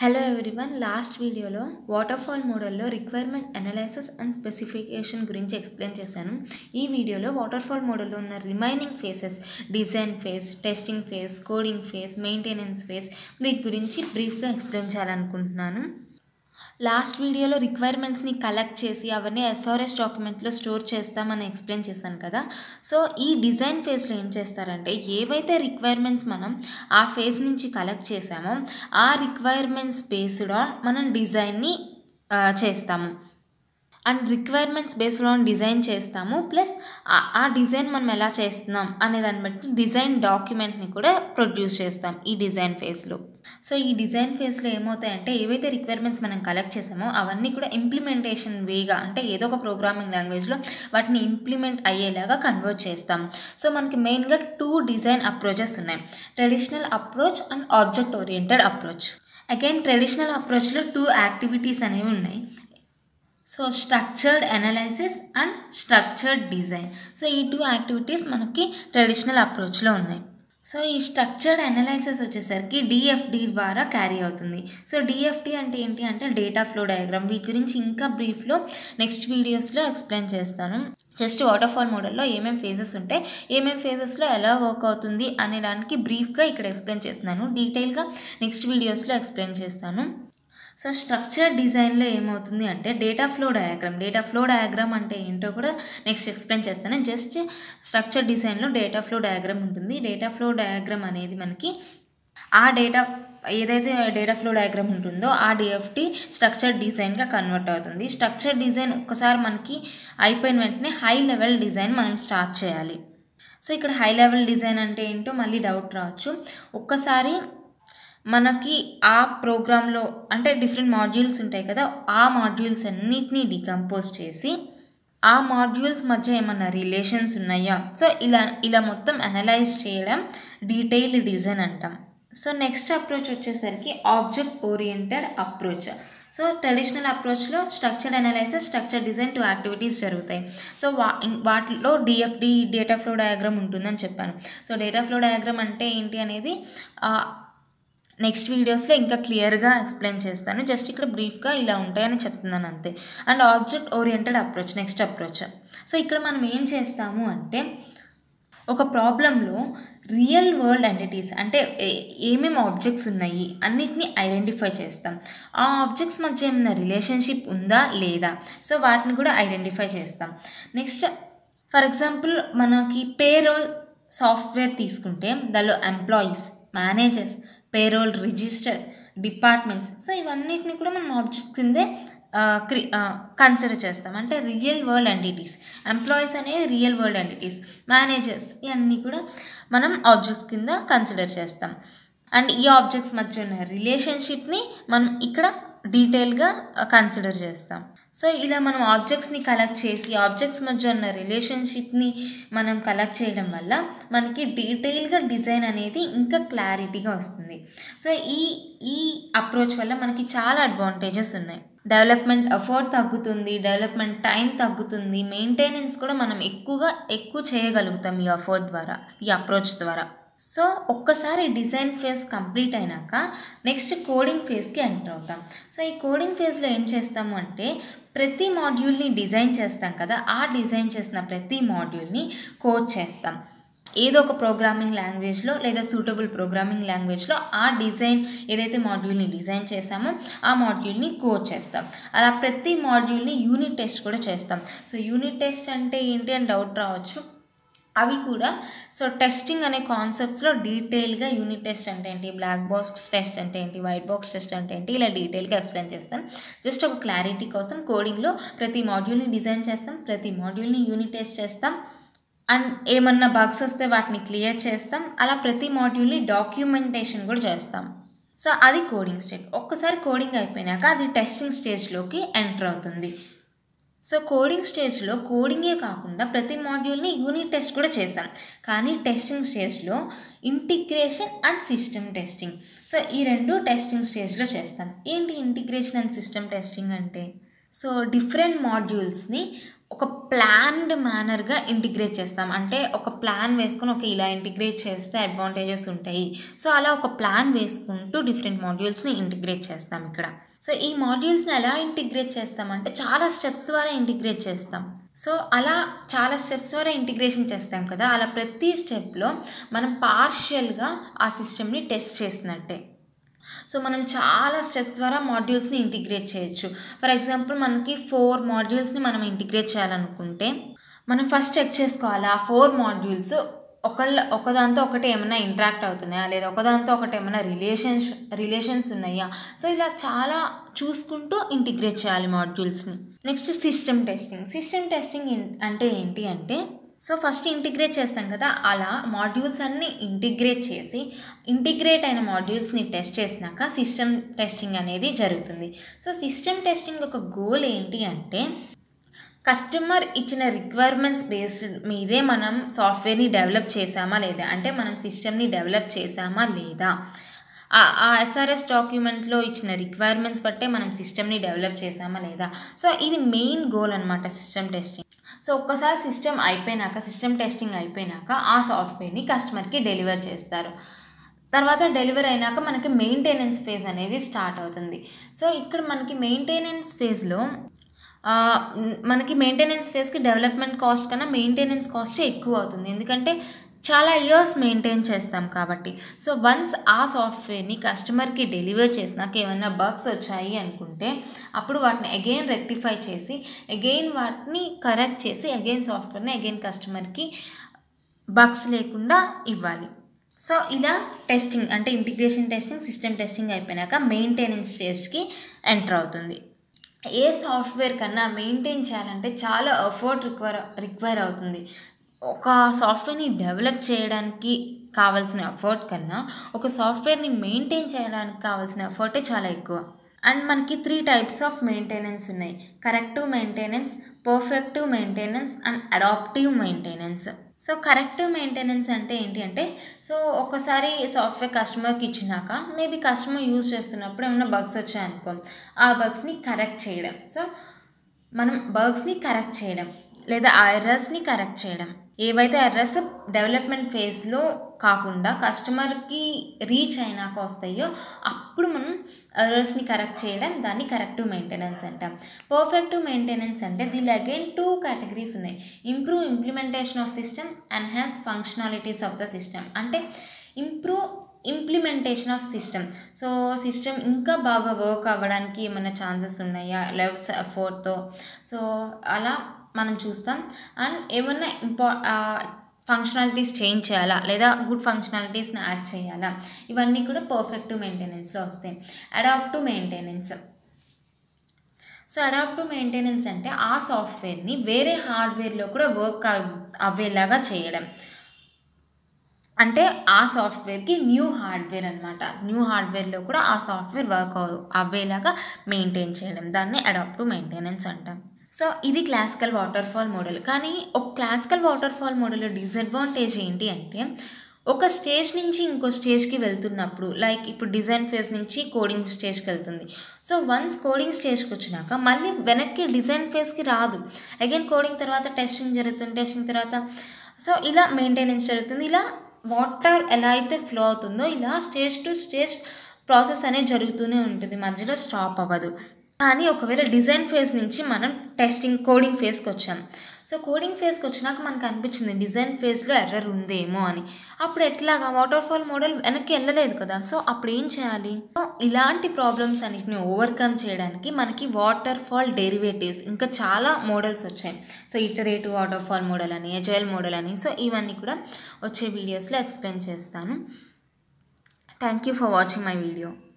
hello everyone last వీడియోలో waterfall మోడల్లో requirement analysis and specification గురించి ఎక్స్ప్లెయిన్ చేశాను ఈ వీడియోలో వాటర్ఫాల్ మోడల్లో ఉన్న remaining phases design phase testing phase coding phase maintenance phase వీటి గురించి బ్రీఫ్గా ఎక్స్ప్లెయిన్ చేయాలనుకుంటున్నాను లాస్ట్ వీడియోలో రిక్వైర్మెంట్స్ని కలెక్ట్ చేసి అవన్నీ ఎస్ఆర్ఎస్ డాక్యుమెంట్లో స్టోర్ చేస్తామని ఎక్స్ప్లెయిన్ చేశాను కదా సో ఈ డిజైన్ ఫేజ్లో ఏం చేస్తారంటే ఏవైతే రిక్వైర్మెంట్స్ మనం ఆ ఫేజ్ నుంచి కలెక్ట్ చేసామో ఆ రిక్వైర్మెంట్స్ బేస్డ్ ఆన్ మనం డిజైన్ని చేస్తాము and requirements based on design చేస్తాము ప్లస్ ఆ డిజైన్ మనం ఎలా చేస్తున్నాం అనే దాన్ని బట్టి డిజైన్ డాక్యుమెంట్ని కూడా ప్రొడ్యూస్ చేస్తాం ఈ డిజైన్ ఫేజ్లో సో ఈ డిజైన్ ఫేజ్లో ఏమవుతాయంటే ఏవైతే రిక్వైర్మెంట్స్ మనం కలెక్ట్ చేసామో అవన్నీ కూడా ఇంప్లిమెంటేషన్ వేగా అంటే ఏదో ఒక ప్రోగ్రామింగ్ లాంగ్వేజ్లో వాటిని ఇంప్లిమెంట్ అయ్యేలాగా కన్వర్ట్ చేస్తాం సో మనకి మెయిన్గా టూ డిజైన్ అప్రోచెస్ ఉన్నాయి traditional approach and object oriented approach again traditional అప్రోచ్లో టూ యాక్టివిటీస్ అనేవి ఉన్నాయి so structured analysis and structured design so ఈ టూ యాక్టివిటీస్ మనకి ట్రెడిషనల్ అప్రోచ్లో ఉన్నాయి సో ఈ స్ట్రక్చర్డ్ అనాలైసిస్ వచ్చేసరికి డిఎఫ్డి ద్వారా క్యారీ అవుతుంది సో డిఎఫ్డి అంటే ఏంటి అంటే డేటా ఫ్లో డయాగ్రామ్ వీటి గురించి ఇంకా బ్రీఫ్లో నెక్స్ట్ వీడియోస్లో ఎక్స్ప్లెయిన్ చేస్తాను జస్ట్ వాటర్ఫాల్ మోడల్లో ఏమేమి ఫేజెస్ ఉంటాయి ఏమేమి ఫేజెస్లో ఎలా వర్క్ అవుతుంది అనే దానికి బ్రీఫ్గా ఇక్కడ ఎక్స్ప్లెయిన్ చేస్తున్నాను డీటెయిల్గా నెక్స్ట్ వీడియోస్లో ఎక్స్ప్లెయిన్ చేస్తాను సో స్ట్రక్చర్ డిజైన్లో ఏమవుతుంది అంటే data flow diagram data flow diagram అంటే ఏంటో కూడా నెక్స్ట్ ఎక్స్ప్లెయిన్ చేస్తాను జస్ట్ స్ట్రక్చర్ డిజైన్లో డేటా ఫ్లో డయాగ్రామ్ ఉంటుంది డేటా ఫ్లో డయాగ్రామ్ అనేది మనకి ఆ డేటా ఏదైతే డేటా ఫ్లో డయాగ్రామ్ ఉంటుందో ఆ డిఎఫ్టీ స్ట్రక్చర్ డిజైన్గా కన్వర్ట్ అవుతుంది స్ట్రక్చర్ డిజైన్ ఒక్కసారి మనకి అయిపోయిన వెంటనే హై లెవెల్ డిజైన్ మనం స్టార్ట్ చేయాలి సో ఇక్కడ హై లెవెల్ డిజైన్ అంటే ఏంటో మళ్ళీ డౌట్ రావచ్చు ఒక్కసారి మనకి ఆ ప్రోగ్రాంలో అంటే డిఫరెంట్ మాడ్యూల్స్ ఉంటాయి కదా ఆ మాడ్యూల్స్ అన్నిటినీ డికంపోజ్ చేసి ఆ మాడ్యూల్స్ మధ్య ఏమన్నా రిలేషన్స్ ఉన్నాయా సో ఇలా ఇలా మొత్తం అనలైజ్ చేయడం డీటెయిల్డ్ డిజైన్ అంటాం సో నెక్స్ట్ అప్రోచ్ వచ్చేసరికి object oriented approach so traditional అప్రోచ్లో structure analysis structure design two activities జరుగుతాయి సో వా వాటిలో డిఎఫ్డి డేటా ఫ్లో డయాగ్రామ్ ఉంటుందని చెప్పాను సో డేటా ఫ్లో డయాగ్రామ్ అంటే ఏంటి అనేది నెక్స్ట్ వీడియోస్లో ఇంకా క్లియర్గా ఎక్స్ప్లెయిన్ చేస్తాను జస్ట్ ఇక్కడ బ్రీఫ్గా ఇలా ఉంటాయని చెప్తున్నాను అంతే and object oriented approach next approach so ఇక్కడ మనం ఏం చేస్తాము అంటే ఒక ప్రాబ్లంలో రియల్ వరల్డ్ ఎంటిటీస్ అంటే ఏమేమి ఆబ్జెక్ట్స్ ఉన్నాయి అన్నిటిని ఐడెంటిఫై చేస్తాం ఆ ఆబ్జెక్ట్స్ మధ్య ఏమైనా రిలేషన్షిప్ ఉందా లేదా సో వాటిని కూడా ఐడెంటిఫై చేస్తాం నెక్స్ట్ ఫర్ ఎగ్జాంపుల్ మనకి పేరోల్ సాఫ్ట్వేర్ తీసుకుంటే దానిలో employees managers payroll register departments so ఇవన్నిటిని కూడా మనం ఆబ్జెక్ట్స్ కిందే క్రి కన్సిడర్ చేస్తాం అంటే రియల్ వరల్డ్ ఎంటిటీస్ ఎంప్లాయీస్ అనేవి రియల్ వరల్డ్ ఎంటిటీస్ మేనేజర్స్ ఇవన్నీ కూడా మనం ఆబ్జెక్ట్స్ కింద కన్సిడర్ చేస్తాం అండ్ ఈ ఆబ్జెక్ట్స్ మధ్య ఉన్న రిలేషన్షిప్ని మనం ఇక్కడ డీటెయిల్గా కన్సిడర్ చేస్తాం సో ఇలా మనం ఆబ్జెక్ట్స్ని కలెక్ట్ చేసి ఆబ్జెక్ట్స్ మధ్య ఉన్న రిలేషన్షిప్ని మనం కలెక్ట్ చేయడం వల్ల మనకి డీటెయిల్గా డిజైన్ అనేది ఇంకా క్లారిటీగా వస్తుంది సో ఈ ఈ అప్రోచ్ వల్ల మనకి చాలా అడ్వాంటేజెస్ ఉన్నాయి డెవలప్మెంట్ ఎఫర్ట్ తగ్గుతుంది డెవలప్మెంట్ టైం తగ్గుతుంది మెయింటెనెన్స్ కూడా మనం ఎక్కువగా ఎక్కువ చేయగలుగుతాం ఈ ఎఫర్ట్ ద్వారా ఈ అప్రోచ్ ద్వారా సో ఒక్కసారి డిజైన్ ఫేజ్ కంప్లీట్ అయినాక నెక్స్ట్ కోడింగ్ ఫేజ్కి ఎంటర్ అవుతాం సో ఈ కోడింగ్ ఫేజ్లో ఏం చేస్తాము అంటే ప్రతి మాడ్యూల్ని డిజైన్ చేస్తాం కదా ఆ డిజైన్ చేసిన ప్రతి మాడ్యూల్ని కోడ్ చేస్తాం ఏదో ఒక ప్రోగ్రామింగ్ లాంగ్వేజ్లో లేదా సూటబుల్ ప్రోగ్రామింగ్ లాంగ్వేజ్లో ఆ డిజైన్ ఏదైతే మాడ్యూల్ని డిజైన్ చేస్తామో ఆ మాడ్యూల్ని కోడ్ చేస్తాం అలా ప్రతి మాడ్యూల్ని యూనిట్ టెస్ట్ కూడా చేస్తాం సో యూనిట్ టెస్ట్ అంటే ఏంటి అని డౌట్ రావచ్చు అవి కూడా సో టెస్టింగ్ అనే కాన్సెప్ట్స్లో డీటెయిల్గా యూనిట్ టెస్ట్ అంటే ఏంటి బ్లాక్ బాక్స్ టెస్ట్ అంటే ఏంటి వైట్ బాక్స్ టెస్ట్ అంటే ఏంటి ఇలా డీటెయిల్గా ఎక్స్ప్లెయిన్ చేస్తాను జస్ట్ ఒక క్లారిటీ కోసం కోడింగ్లో ప్రతి మాడ్యూల్ని డిజైన్ చేస్తాం ప్రతి మాడ్యూల్ని యూనిట్ టెస్ట్ చేస్తాం అండ్ ఏమన్నా బగ్స్ వస్తే వాటిని క్లియర్ చేస్తాం అలా ప్రతి మాడ్యూల్ని డాక్యుమెంటేషన్ కూడా చేస్తాం సో అది కోడింగ్ స్టేజ్ ఒక్కసారి కోడింగ్ అయిపోయినాక అది టెస్టింగ్ స్టేజ్లోకి ఎంటర్ అవుతుంది సో కోడింగ్ స్టేజ్లో కోడింగే కాకుండా ప్రతి మాడ్యూల్ని యూనిట్ టెస్ట్ కూడా చేస్తాం కానీ టెస్టింగ్ స్టేజ్లో integration and system testing so ఈ రెండు టెస్టింగ్ స్టేజ్లో చేస్తాం ఏంటి ఇంటిగ్రేషన్ అండ్ సిస్టమ్ టెస్టింగ్ అంటే సో డిఫరెంట్ మాడ్యూల్స్ని ఒక ప్లాన్డ్ మేనర్గా ఇంటిగ్రేట్ చేస్తాం అంటే ఒక ప్లాన్ వేసుకొని ఒక ఇలా ఇంటిగ్రేట్ చేస్తే అడ్వాంటేజెస్ ఉంటాయి సో అలా ఒక ప్లాన్ వేసుకుంటూ డిఫరెంట్ మాడ్యూల్స్ని ఇంటిగ్రేట్ చేస్తాం ఇక్కడ సో ఈ మాడ్యూల్స్ని ఎలా ఇంటిగ్రేట్ చేస్తామంటే చాలా స్టెప్స్ ద్వారా ఇంటిగ్రేట్ చేస్తాం సో అలా చాలా స్టెప్స్ ద్వారా ఇంటిగ్రేషన్ చేస్తాం కదా అలా ప్రతి స్టెప్లో మనం పార్షియల్గా ఆ సిస్టమ్ని టెస్ట్ చేసినట్టే సో మనం చాలా స్టెప్స్ ద్వారా మాడ్యూల్స్ని ఇంటిగ్రేట్ చేయొచ్చు ఫర్ ఎగ్జాంపుల్ మనకి ఫోర్ మాడ్యూల్స్ని మనం ఇంటిగ్రేట్ చేయాలనుకుంటే మనం ఫస్ట్ చెక్ చేసుకోవాలి ఆ ఫోర్ మాడ్యూల్స్ ఒకళ్ళ ఒకదాంతో ఒకటి ఏమైనా ఇంటరాక్ట్ అవుతున్నాయా లేదా ఒకదాంతో ఒకటి ఏమైనా రిలేషన్స్ రిలేషన్స్ ఉన్నాయా సో ఇలా చాలా చూసుకుంటూ ఇంటిగ్రేట్ చేయాలి మాడ్యూల్స్ని next system testing system testing అంటే ఏంటి అంటే సో ఫస్ట్ ఇంటిగ్రేట్ చేస్తాం కదా అలా మాడ్యూల్స్ అన్నీ ఇంటిగ్రేట్ చేసి ఇంటిగ్రేట్ అయిన మాడ్యూల్స్ని టెస్ట్ చేసినాక సిస్టమ్ టెస్టింగ్ అనేది జరుగుతుంది సో సిస్టమ్ టెస్టింగ్ ఒక గోల్ ఏంటి అంటే కస్టమర్ ఇచ్చిన రిక్వైర్మెంట్స్ బేస్డ్ మీదే మనం సాఫ్ట్వేర్ని డెవలప్ చేసామా లేదా అంటే మనం సిస్టమ్ని డెవలప్ చేసామా లేదా ఆ ఎస్ఆర్ఎస్ డాక్యుమెంట్లో ఇచ్చిన రిక్వైర్మెంట్స్ బట్టే మనం సిస్టమ్ని డెవలప్ చేసామా లేదా సో ఇది మెయిన్ గోల్ అనమాట సిస్టమ్ టెస్టింగ్ సో ఒక్కసారి సిస్టమ్ అయిపోయినాక సిస్టమ్ టెస్టింగ్ అయిపోయినాక ఆ సాఫ్ట్వేర్ని కస్టమర్కి డెలివర్ చేస్తారు తర్వాత డెలివరీ అయినాక మనకి మెయింటెనెన్స్ ఫేజ్ అనేది స్టార్ట్ అవుతుంది సో ఇక్కడ మనకి మెయింటెనెన్స్ ఫేజ్లో మనకి మెయింటెనెన్స్ ఫేజ్కి డెవలప్మెంట్ కాస్ట్ కన్నా మెయింటెనెన్స్ కాస్ట్ ఎక్కువ అవుతుంది ఎందుకంటే చాలా ఇయర్స్ మెయింటైన్ చేస్తాం కాబట్టి సో వన్స్ ఆ సాఫ్ట్వేర్ని కస్టమర్కి డెలివర్ చేసినాక ఏమైనా బగ్స్ వచ్చాయి అనుకుంటే అప్పుడు వాటిని అగైన్ రెక్టిఫై చేసి అగైన్ వాటిని కరెక్ట్ చేసి అగైన్ సాఫ్ట్వేర్ని అగైన్ కస్టమర్కి బగ్స్ లేకుండా ఇవ్వాలి సో ఇలా టెస్టింగ్ అంటే ఇంటిగ్రేషన్ టెస్టింగ్ సిస్టమ్ టెస్టింగ్ అయిపోయినాక మెయింటెనెన్స్ స్టేజ్కి ఎంటర్ అవుతుంది ఏ సాఫ్ట్వేర్ కన్నా మెయింటైన్ చేయాలంటే చాలా ఎఫర్ట్ రిక్వైర్ రిక్వైర్ అవుతుంది ఒక సాఫ్ట్వేర్ని డెవలప్ చేయడానికి కావాల్సిన ఎఫర్ట్ కన్నా ఒక సాఫ్ట్వేర్ని మెయింటైన్ చేయడానికి కావాల్సిన ఎఫర్టే చాలా ఎక్కువ అండ్ మనకి త్రీ టైప్స్ ఆఫ్ మెయింటెనెన్స్ ఉన్నాయి corrective maintenance perfective maintenance and adaptive maintenance so corrective maintenance అంటే ఏంటి అంటే సో ఒకసారి సాఫ్ట్వేర్ కస్టమర్కి ఇచ్చినాక మేబీ కస్టమర్ యూజ్ చేస్తున్నప్పుడు ఏమైనా బగ్స్ వచ్చాయనుకో ఆ బగ్స్ని కరెక్ట్ చేయడం సో మనం బగ్స్ని కరెక్ట్ చేయడం లేదా ఆ ఎర్రర్స్ని కరెక్ట్ చేయడం ఏవైతే ఎర్రర్స్ డెవలప్మెంట్ ఫేజ్లో కాకుండా కస్టమర్కి రీచ్ అయినాక వస్తాయో అప్పుడు మనం ఎర్రర్స్ని కరెక్ట్ చేయడం దాన్ని కరెక్టివ్ మెయింటెనెన్స్ అంటాం పర్ఫెక్టివ్ మెయింటెనెన్స్ అంటే దీనిలో అగైన్ టూ కేటగిరీస్ ఉన్నాయి improve implementation of system enhance functionalities of the system అంటే improve implementation of system so system ఇంకా బాగా వర్క్ అవ్వడానికి ఏమైనా ఛాన్సెస్ ఉన్నాయా లెవెల్స్ ఎఫోర్ట్తో సో అలా మనం చూస్తాం అండ్ ఏమన్నా ఇంపా ఫంక్షనాలిటీస్ చేంజ్ చేయాలా లేదా గుడ్ ఫంక్షనాలిటీస్ని యాడ్ చేయాలా ఇవన్నీ కూడా పర్ఫెక్ట్ మెయింటెనెన్స్లో వస్తాయి adaptive maintenance so adaptive maintenance అంటే ఆ సాఫ్ట్వేర్ని వేరే హార్డ్వేర్లో కూడా వర్క్ అవ్వేలాగా చేయడం అంటే ఆ సాఫ్ట్వేర్కి న్యూ హార్డ్వేర్ అనమాట న్యూ హార్డ్వేర్లో కూడా ఆ సాఫ్ట్వేర్ వర్క్ అవ్వేలాగా మెయింటైన్ చేయడం దాన్ని అడాప్టివ్ మెయింటెనెన్స్ అంటాం సో ఇది క్లాసికల్ వాటర్ ఫాల్ మోడల్ కానీ ఒక క్లాసికల్ వాటర్ ఫాల్ మోడల్లో డిసడ్వాంటేజ్ ఏంటి అంటే ఒక స్టేజ్ నుంచి ఇంకో స్టేజ్కి వెళ్తున్నప్పుడు లైక్ ఇప్పుడు డిజైన్ ఫేజ్ నుంచి కోడింగ్ స్టేజ్కి వెళ్తుంది సో వన్స్ కోడింగ్ స్టేజ్కి వచ్చినాక మళ్ళీ వెనక్కి డిజైన్ ఫేజ్కి రాదు అగైన్ కోడింగ్ తర్వాత టెస్టింగ్ జరుగుతుంది టెస్టింగ్ తర్వాత సో ఇలా మెయింటెనెన్స్ జరుగుతుంది ఇలా వాటర్ ఎలా అయితే ఫ్లో అవుతుందో ఇలా స్టేజ్ టు స్టేజ్ ప్రాసెస్ అనేది జరుగుతూనే ఉంటుంది మధ్యలో స్టాప్ అవ్వదు కానీ ఒకవేళ డిజైన్ ఫేజ్ నుంచి మనం టెస్టింగ్ కోడింగ్ ఫేజ్కి వచ్చాం సో కోడింగ్ ఫేజ్కి వచ్చినాక మనకు అనిపించింది డిజైన్ ఫేజ్లో ఎర్రర్ ఉందేమో అని అప్పుడు ఎట్లాగా వాటర్ ఫాల్ మోడల్ వెనక్కి వెళ్ళలేదు కదా సో అప్పుడు ఏం చేయాలి సో ఇలాంటి ప్రాబ్లమ్స్ అన్నిటిని ఓవర్కమ్ చేయడానికి మనకి వాటర్ ఫాల్ డెరివేటివ్స్ ఇంకా చాలా మోడల్స్ వచ్చాయి so iterative waterfall model అని ఎజైల్ మోడల్ అని సో ఇవన్నీ కూడా వచ్చే వీడియోస్లో ఎక్స్ప్లెయిన్ చేస్తాను thank you for watching my video